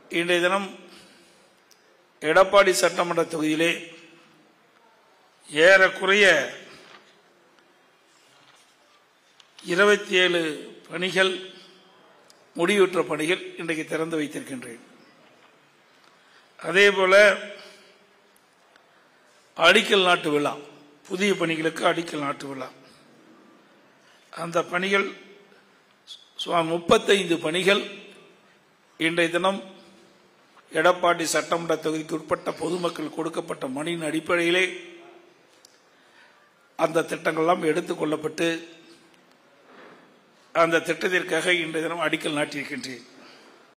இன்றைய தினம் எடப்பாடி சட்டமன்ற தொகுதியிலே ஏறக்குறைய இருபத்தி ஏழு பணிகள் முடிவுற்ற பணிகள் இன்றைக்கு திறந்து வைத்திருக்கின்றேன் அதேபோல அடிக்கல் நாட்டு விழா புதிய பணிகளுக்கு அடிக்கல் நாட்டு விழா அந்த பணிகள் சுமார் முப்பத்தைந்து பணிகள் இன்றைய தினம் எடப்பாடி சட்டமன்ற தொகுதிக்கு உட்பட்ட பொதுமக்கள் கொடுக்கப்பட்ட மணியின் அடிப்படையிலே அந்த திட்டங்கள்லாம் எடுத்துக் கொள்ளப்பட்டு அந்த திட்டத்திற்காக இன்றைய தினம் அடிக்கல் நாட்டியிருக்கின்றேன்